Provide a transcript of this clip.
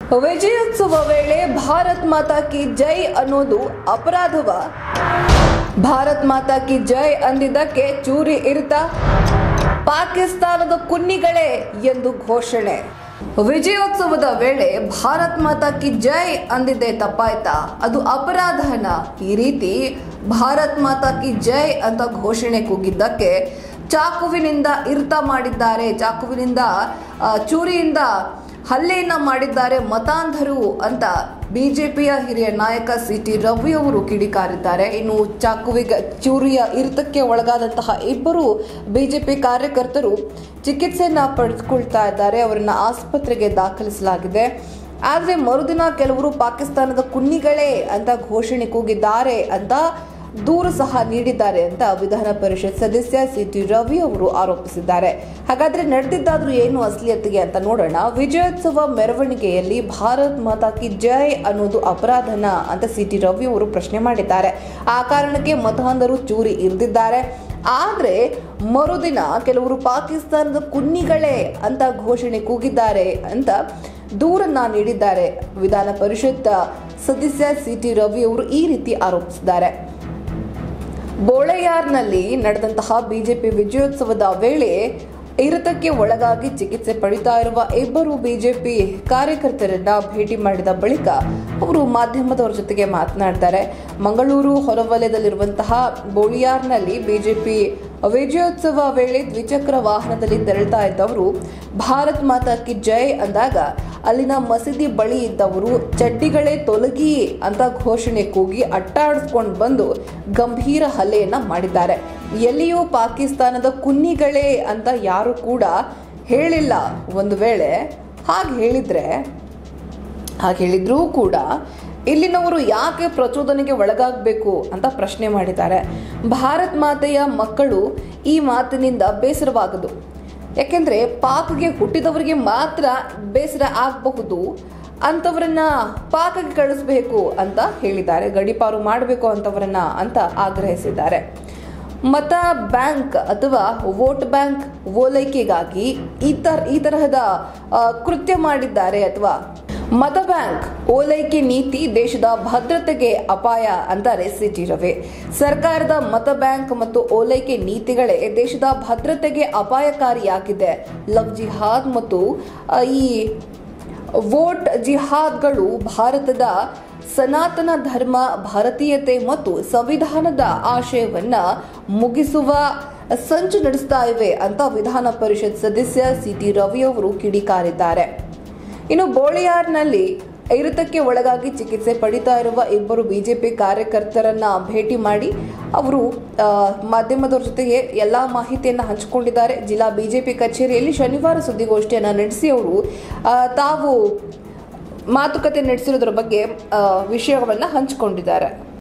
ವಿಜಯೋತ್ಸವ ವೇಳೆ ಭಾರತ್ ಮಾತಾ ಕಿ ಜೈ ಅನ್ನೋದು ಅಪರಾಧವ ಭಾರತ್ ಮಾತಾ ಕಿ ಜೈ ಅಂದಿದ್ದಕ್ಕೆ ಚೂರಿ ಇರುತ್ತ ಪಾಕಿಸ್ತಾನದ ಕುನ್ನಿಗಳೇ ಎಂದು ಘೋಷಣೆ ವಿಜಯೋತ್ಸವದ ವೇಳೆ ಭಾರತ್ ಮಾತಾ ಕಿ ಜೈ ಅಂದಿದ್ದೆ ತಪ್ಪಾಯ್ತಾ ಅದು ಅಪರಾಧನ ಈ ರೀತಿ ಭಾರತ್ ಮಾತಾ ಕಿ ಜೈ ಅಂತ ಘೋಷಣೆ ಕೂಗಿದ್ದಕ್ಕೆ ಚಾಕುವಿನಿಂದ ಇರ್ತ ಮಾಡಿದ್ದಾರೆ ಚಾಕುವಿನಿಂದ ಆ, ಚೂರಿಯಿಂದ ಹಲ್ಲೆಯನ್ನ ಮಾಡಿದ್ದಾರೆ ಮತಾಂಧರು ಅಂತ ಬಿಜೆಪಿಯ ಹಿರಿಯ ನಾಯಕ ಸಿ ಟಿ ರವಿ ಅವರು ಕಿಡಿಕಾರಿದ್ದಾರೆ ಇನ್ನು ಚಾಕುವಿಗೆ ಚೂರಿಯ ಇರ್ತಕ್ಕೆ ಒಳಗಾದಂತಹ ಇಬ್ಬರು ಬಿಜೆಪಿ ಕಾರ್ಯಕರ್ತರು ಚಿಕಿತ್ಸೆಯನ್ನ ಪಡೆದುಕೊಳ್ತಾ ಇದ್ದಾರೆ ಅವರನ್ನ ಆಸ್ಪತ್ರೆಗೆ ದಾಖಲಿಸಲಾಗಿದೆ ಆದರೆ ಮರುದಿನ ಕೆಲವರು ಪಾಕಿಸ್ತಾನದ ಕುನ್ನಿಗಳೇ ಅಂತ ಘೋಷಣೆ ಕೂಗಿದ್ದಾರೆ ಅಂತ ದೂರು ಸಹ ನೀಡಿದ್ದಾರೆ ಅಂತ ವಿಧಾನ ಪರಿಷತ್ ಸದಸ್ಯ ಸಿ ಟಿ ರವಿ ಅವರು ಆರೋಪಿಸಿದ್ದಾರೆ ಹಾಗಾದ್ರೆ ನಡೆದಿದ್ದಾದ್ರೂ ಏನು ಅಸಲಿಯತ್ತಿಗೆ ಅಂತ ನೋಡೋಣ ವಿಜಯೋತ್ಸವ ಮೆರವಣಿಗೆಯಲ್ಲಿ ಭಾರತ್ ಮಾತಾ ಕಿ ಜೈ ಅನ್ನೋದು ಅಪರಾಧನ ಅಂತ ಸಿ ಟಿ ರವಿ ಅವರು ಪ್ರಶ್ನೆ ಮಾಡಿದ್ದಾರೆ ಆ ಕಾರಣಕ್ಕೆ ಮತಾಂಧರು ಚೂರಿ ಇರಿದಿದ್ದಾರೆ ಆದ್ರೆ ಮರುದಿನ ಕೆಲವರು ಪಾಕಿಸ್ತಾನದ ಕುನ್ನಿಗಳೇ ಅಂತ ಘೋಷಣೆ ಕೂಗಿದ್ದಾರೆ ಅಂತ ದೂರನ್ನ ನೀಡಿದ್ದಾರೆ ವಿಧಾನ ಪರಿಷತ್ ಸದಸ್ಯ ಸಿ ಟಿ ರವಿ ಅವರು ಈ ರೀತಿ ಆರೋಪಿಸಿದ್ದಾರೆ ಬೋಳೆಯಾರ್ನಲ್ಲಿ ನಡೆದಂತಹ ಬಿಜೆಪಿ ವಿಜಯೋತ್ಸವದ ವೇಳೆ ಇರತಕ್ಕೆ ಒಳಗಾಗಿ ಚಿಕಿತ್ಸೆ ಪಡಿತಾ ಇರುವ ಇಬ್ಬರು ಬಿಜೆಪಿ ಕಾರ್ಯಕರ್ತರನ್ನ ಭೇಟಿ ಮಾಡಿದ ಬಳಿಕ ಅವರು ಮಾಧ್ಯಮದವರ ಜೊತೆಗೆ ಮಾತನಾಡ್ತಾರೆ ಮಂಗಳೂರು ಹೊರವಲಯದಲ್ಲಿರುವಂತಹ ಬೋಳಿಯಾರ್ನಲ್ಲಿ ಬಿಜೆಪಿ ವಿಜಯೋತ್ಸವ ವೇಳೆ ದ್ವಿಚಕ್ರ ವಾಹನದಲ್ಲಿ ತೆರಳ್ತಾ ಇದ್ದವರು ಭಾರತ್ ಮಾತಾ ಕಿ ಜೈ ಅಂದಾಗ ಅಲ್ಲಿನ ಮಸೀದಿ ಬಳಿ ಇದ್ದವರು ಚಡ್ಡಿಗಳೇ ತೊಲಗಿ ಅಂತ ಘೋಷಣೆ ಕೂಗಿ ಅಟ್ಟಾಡಿಸ್ಕೊಂಡು ಬಂದು ಗಂಭೀರ ಹಲ್ಲೆಯನ್ನ ಮಾಡಿದ್ದಾರೆ ಎಲ್ಲಿಯೂ ಪಾಕಿಸ್ತಾನದ ಕುನ್ನಿಗಳೇ ಅಂತ ಯಾರು ಕೂಡ ಹೇಳಿಲ್ಲ ಒಂದು ವೇಳೆ ಹಾಗೆ ಹೇಳಿದ್ರೆ ಹಾಗೆ ಹೇಳಿದ್ರೂ ಕೂಡ ಇಲ್ಲಿನವರು ಯಾಕೆ ಪ್ರಚೋದನೆಗೆ ಒಳಗಾಗಬೇಕು ಅಂತ ಪ್ರಶ್ನೆ ಮಾಡಿದ್ದಾರೆ ಭಾರತ್ ಮಾತೆಯ ಮಕ್ಕಳು ಈ ಮಾತಿನಿಂದ ಬೇಸರವಾಗದು ಯಾಕೆಂದ್ರೆ ಪಾಕ್ಗೆ ಹುಟ್ಟಿದವರಿಗೆ ಮಾತ್ರ ಬೇಸರ ಆಗಬಹುದು ಅಂಥವ್ರನ್ನ ಪಾಕಕ್ಕೆ ಕಳಿಸ್ಬೇಕು ಅಂತ ಹೇಳಿದ್ದಾರೆ ಗಡಿಪಾರು ಮಾಡಬೇಕು ಅಂತವರನ್ನ ಅಂತ ಆಗ್ರಹಿಸಿದ್ದಾರೆ ಮತ ಬ್ಯಾಂಕ್ ಅಥವಾ ವೋಟ್ ಬ್ಯಾಂಕ್ ಓಲೈಕೆಗಾಗಿ ಈ ತರ ಈ ತರಹದ ಆ, ಕೃತ್ಯ ಮಾಡಿದ್ದಾರೆ ಅಥವಾ ಮತ ಬ್ಯಾಂಕ್ ಓಲೈಕೆ ನೀತಿ ದೇಶದ ಭದ್ರತೆಗೆ ಅಪಾಯ ಅಂತಾರೆ ಸಿಟಿ ರವಿ ಸರ್ಕಾರದ ಮತ ಬ್ಯಾಂಕ್ ಮತ್ತು ಓಲೈಕೆ ನೀತಿಗಳೇ ದೇಶದ ಭದ್ರತೆಗೆ ಅಪಾಯಕಾರಿಯಾಗಿದೆ ಲವ್ ಜಿಹಾದ್ ಮತ್ತು ಆ, ಈ ವೋಟ್ ಜಿಹಾದ್ಗಳು ಭಾರತದ ಸನಾತನ ಧರ್ಮ ಭಾರತೀಯತೆ ಮತ್ತು ಸಂವಿಧಾನದ ಆಶಯವನ್ನ ಮುಗಿಸುವ ಸಂಚು ನಡೆಸ್ತಾ ಇವೆ ಅಂತ ವಿಧಾನ ಪರಿಷತ್ ಸದಸ್ಯ ಸಿ ಟಿ ರವಿ ಅವರು ಕಿಡಿಕಾರಿದ್ದಾರೆ ಇನ್ನು ಬೋಳಿಯಾರ್ನಲ್ಲಿ ಇರುತಕ್ಕೆ ಒಳಗಾಗಿ ಚಿಕಿತ್ಸೆ ಪಡಿತಾ ಇರುವ ಇಬ್ಬರು ಬಿಜೆಪಿ ಕಾರ್ಯಕರ್ತರನ್ನ ಭೇಟಿ ಮಾಡಿ ಅವರು ಆ, ಮಾಧ್ಯಮದವ್ರ ಜೊತೆಗೆ ಎಲ್ಲಾ ಮಾಹಿತಿಯನ್ನ ಹಂಚಿಕೊಂಡಿದ್ದಾರೆ ಜಿಲ್ಲಾ ಬಿಜೆಪಿ ಕಚೇರಿಯಲ್ಲಿ ಶನಿವಾರ ಸುದ್ದಿಗೋಷ್ಠಿಯನ್ನ ನಡೆಸಿ ಅವರು ಆ, ತಾವು ಮಾತುಕತೆ ನಡೆಸಿರೋದ್ರ ಬಗ್ಗೆ ಆ, ವಿಷಯವನ್ನ ಹಂಚಿಕೊಂಡಿದ್ದಾರೆ